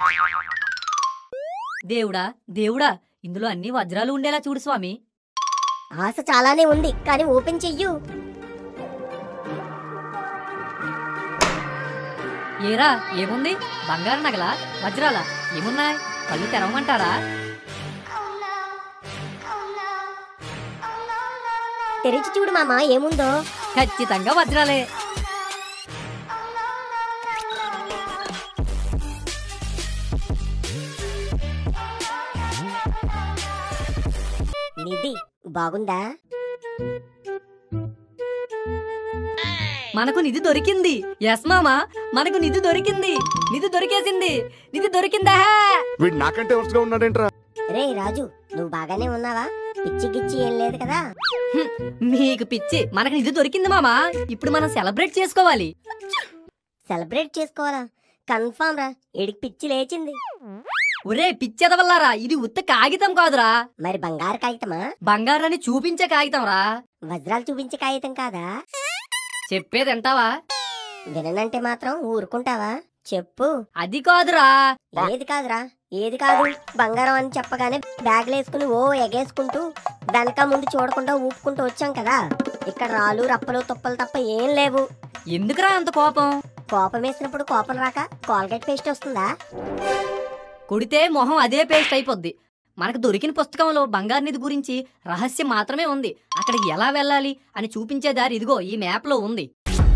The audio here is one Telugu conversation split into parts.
దేవుడా దేవుడా ఇందులో అన్ని వజ్రాలు ఉండేలా చూడు స్వామి ఆశ చాలానే ఉంది కానీ ఓపెన్ చెయ్యు ఏరా ఏముంది బంగారు నగల వజ్రాల ఏమున్నాయి కళ్ళు తెరవమంటారా తెరిచి చూడు మామ ఏముందో ఖచ్చితంగా వజ్రాలే నిధి బాగుందా మనకు నిధి దొరికింది ఎస్ మామా మనకు నిధి దొరికింది నిధి దొరికేసింది నిధి దొరికిందా వీడు నాకంటే వరుసగా ఉన్నాడేంట్రా రే రాజు నువ్వు బాగానే ఉన్నావా పిచ్చి గిచ్చి ఏం లేదు కదా మీకు పిచ్చి మనకు నిధి దొరికింది మామా ఇప్పుడు మనం సెలబ్రేట్ చేసుకోవాలి సెలబ్రేట్ చేసుకోవాలా కన్ఫామ్ రా ఇడికి పిచ్చి లేచింది ఒరే పిచ్చెదవల్లారా ఇది ఉత్త కాగితం కాదురా మరి బంగారు కాగితమా బంగారాన్ని చూపించే కాగితం రా వజ్రాలు చూపించే కాగితం కాదా చెప్పేది వింటావా విననంటే మాత్రం ఊరుకుంటావా చెప్పు అది కాదురా ఏది కాదురా ఏది కాదు బంగారం అని చెప్పగానే బ్యాగ్లు వేసుకుని ఓ ఎగేసుకుంటూ వెనక ముందు చూడకుండా ఊపుకుంటూ వచ్చాం కదా ఇక్కడ రాళ్ళు రప్పలు తుప్పలు తప్ప ఏం లేవు ఎందుకురా అంత కోపం కోపం వేసినప్పుడు కోపం రాక కోల్గేట్ పేస్ట్ వస్తుందా కొడితే మొహం అదే పేస్ట్ అయిపోద్ది మనకు దొరికిన పుస్తకంలో బంగారు నిధి గురించి రహస్యం మాత్రమే ఉంది అక్కడికి ఎలా వెళ్ళాలి అని చూపించే దారి ఇదిగో ఈ మ్యాప్లో ఉంది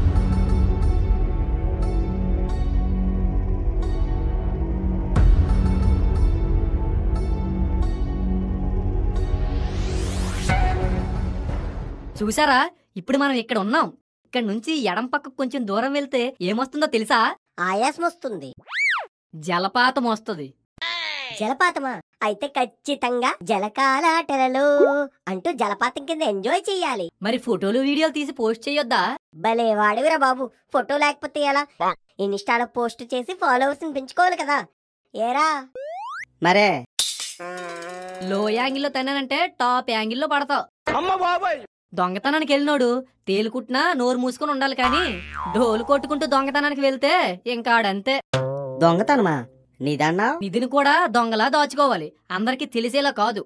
చూసారా ఇప్పుడు మనం ఇక్కడ ఉన్నాం ఇక్కడ నుంచి ఎడం పక్కకు కొంచెం దూరం వెళ్తే ఏమొస్తుందో తెలుసా ఆయాసం వస్తుంది జలపాతం వస్తుంది జలపాతమా అయితే ఖచ్చితంగా జలకాలాటలలో అంటూ జలపాతం కింద ఎంజాయ్ చెయ్యాలి మరి ఫోటోలు వీడియోలు తీసి పోస్ట్ చేయొద్దా భలే వాడివిరా బాబు ఫోటో లేకపోతే ఎలా ఇన్స్టాలో పోస్ట్ చేసి ఫాలోవర్స్ పెంచుకోవాలి కదా ఏరా మరే లో యాంగిల్లో తన్నానంటే టాప్ యాంగిల్లో పడతావు దొంగతనానికి వెళ్ళినోడు తేలుకుట్టినా నోరు మూసుకొని ఉండాలి కానీ డోలు కొట్టుకుంటూ దొంగతనానికి వెళ్తే ఇంకా ఆడంతే దొంగతనమా నీదన్నా నిధిని కూడా దొంగలా దాచుకోవాలి అందరికి తెలిసేలా కాదు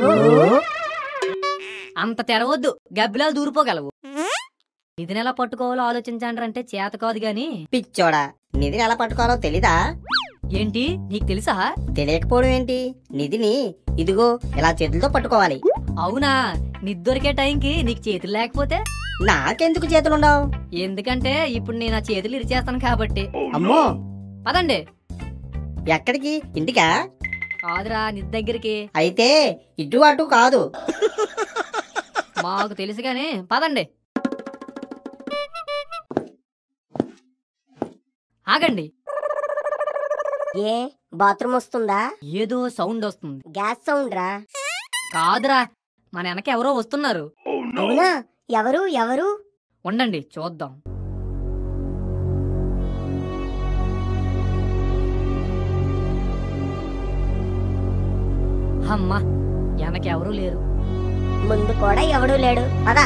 అంత తెరవద్దు గబ్బిలాలు దూరిపోగలవు నిధిని ఎలా పట్టుకోవాలో ఆలోచించండి అంటే చేత కాదు గాని పిచ్చోడా నిధిని ఎలా పట్టుకోవాలో తెలీదా ఏంటి నీకు తెలుసా తెలియకపోవడం ఏంటి నిధిని ఇదిగో ఇలా చేతులతో పట్టుకోవాలి అవునా నిధి దొరికే టైంకి నీకు చేతులు లేకపోతే నాకెందుకు చేతులుండవు ఎందుకంటే ఇప్పుడు నేను ఆ చేతులు ఇరిచేస్తాను కాబట్టి అమ్మో పదండి ఎక్కడికి ఇంటికా కాదురా నిధి దగ్గరికి అయితే ఇటు అటు కాదు మాకు తెలుసు కానీ పదండి ఆగండి ఏ బాత్రూమ్ వస్తుందా ఏదో సౌండ్ వస్తుంది గ్యాస్ సౌండ్ రా కాదురా మన వెనక ఎవరో వస్తున్నారు అవునా ఎవరు ఎవరు ఉండండి చూద్దాం అమ్మా వెనక ఎవరూ లేరు ముందు కూడా ఎవడూ లేడు పదా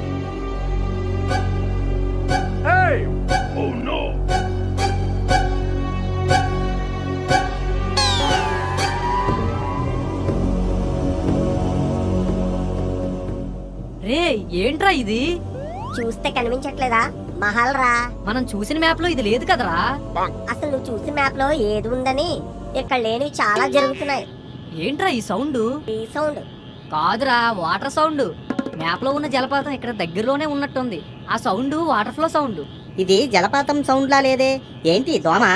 రే ఏంట్రా ఇది చూస్తే కనిపించట్లేదా మహల్ రా మనం చూసిన మ్యాప్ లో ఇది లేదు కదరా అసలు నువ్వు చూసిన మ్యాప్ లో ఏది ఉందని ఇక్కడ లేనివి చాలా జరుగుతున్నాయి ఏంట్రా ఈ సౌండ్ ఈ సౌండ్ కాదురా వాటర్ సౌండ్ మ్యాప్ లో ఉన్న జలపాతం ఇక్కడ దగ్గరలోనే ఉన్నట్టుంది ఆ సౌండ్ వాటర్ ఫ్లో సౌండ్ ఇది జలపాతం సౌండ్ లా లేదే ఏంటి దోమ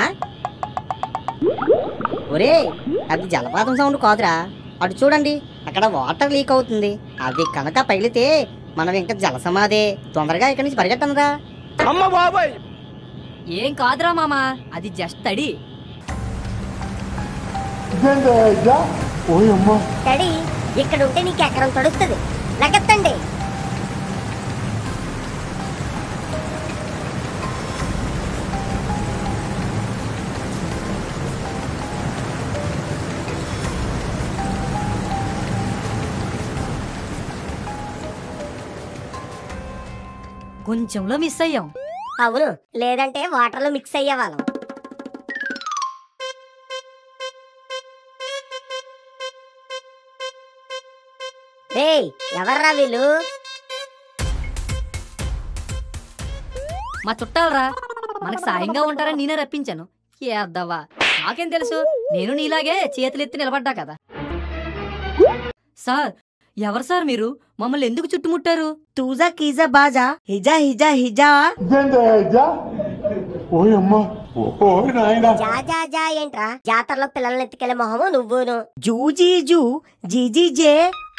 ఒరే అది జలపాతం సౌండ్ కాదురా అటు చూడండి అక్కడ వాటర్ లీక్ అవుతుంది అది కనుక పగిలితే మనం ఇంకా జలసమాదే తొందరగా ఇక్కడి నుంచి పరిగెట్టనురా ఏం కాదురా మామా అది జస్ట్ తడి డాడీ ఇక్కడ ఉంటే నీకు ఎకరం తడుస్తుంది లగెత్తండి కొంచెంలో మిస్ అయ్యాం అవును లేదంటే వాటర్ లో మిక్స్ అయ్యేవాళ్ళం రేయ్ ఎవర్రా వీళ్ళు మా చుట్టాలరా మనకు సాయంగా ఉంటారని నేనే రప్పించాను ఏద్దవ్వా నాకేం తెలుసు నేను నీలాగే చేతులెత్తి నిలబడ్డా కదా సార్ ఎవరు సార్ మీరు మమ్మల్ని ఎందుకు చుట్టుముట్టారు తూజా కీజా బాజా హిజా హిజా హిజా జా జా జా ఏంట్రా జాతరలో పిల్లల్ని ఎత్తుకెళ్ళే మొహము నువ్వును జూజీ జూ జీజీ జే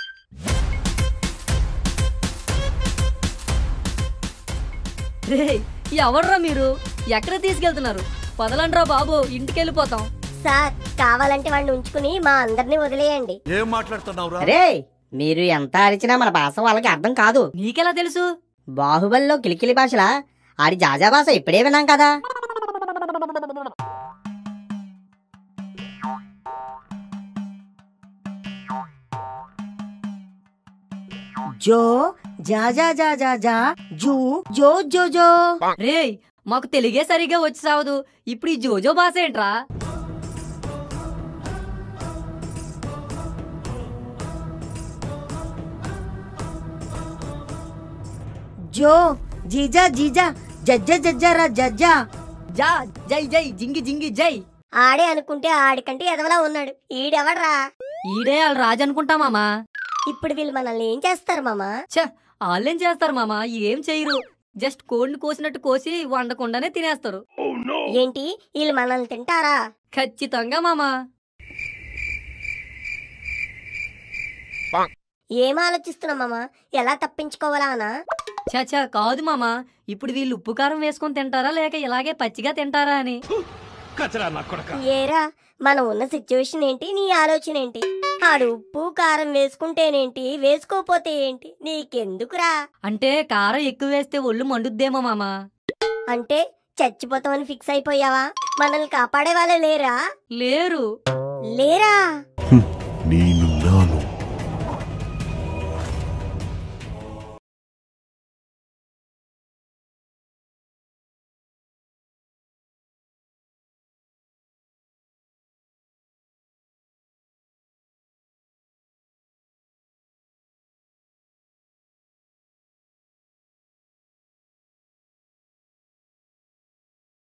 రే ఎవర్రా మీరు ఎక్కడ తీసుకెళ్తున్నారు పదలండ్రా బాబు ఇంటికి వెళ్ళిపోతాం సార్ కావాలంటే వాడిని ఉంచుకుని మా అందరినీ వదిలేయండి ఏం మాట్లాడుతున్నావురా రే మీరు ఎంత అరిచినా మన భాష వాళ్ళకి అర్థం కాదు నీకెలా తెలుసు బాహుబలిలో కిలికిలి భాషలా ఆడి జాజా భాష ఇప్పుడే విన్నాం కదా జో జా జా జా జా జా జూ జో జో జో రేయ్ మాకు తెలుగే సరిగా వచ్చి సావదు ఇప్పుడు ఈ జోజో భాష ఏంట్రా జో జీజా జీజా జజ్జ జజ్జరా జజ్జా జా జై జై జింగి జింగి జై ఆడే అనుకుంటే ఆడికంటే ఎదవలా ఉన్నాడు ఈడెవడ్రా ఈడే వాళ్ళు రాజు అనుకుంటా మామా ఇప్పుడు వీళ్ళు మనల్ని ఏం చేస్తారు మామా ఛ వాళ్ళేం చేస్తారు మామా ఏం చేయరు జస్ట్ కోడిని కోసినట్టు కోసి వండకుండానే తినేస్తారు ఏంటి వీళ్ళు మనల్ని తింటారా ఖచ్చితంగా మామా ఏం ఆలోచిస్తున్నావు మామా ఎలా తప్పించుకోవాలా అనా చచా కాదు మామా ఇప్పుడు వీళ్ళు ఉప్పు కారం వేసుకొని తింటారా లేక ఇలాగే పచ్చిగా తింటారా అని ఏరా మనం ఉన్న సిచ్యువేషన్ ఏంటి నీ ఆలోచన ఏంటి ఆడు ఉప్పు కారం వేసుకుంటేనేంటి వేసుకోపోతే ఏంటి నీకెందుకురా అంటే కారం ఎక్కువ వేస్తే ఒళ్ళు మండుద్దేమో మామా అంటే చచ్చిపోతామని ఫిక్స్ అయిపోయావా మనల్ని కాపాడే వాళ్ళే లేరా లేరు లేరా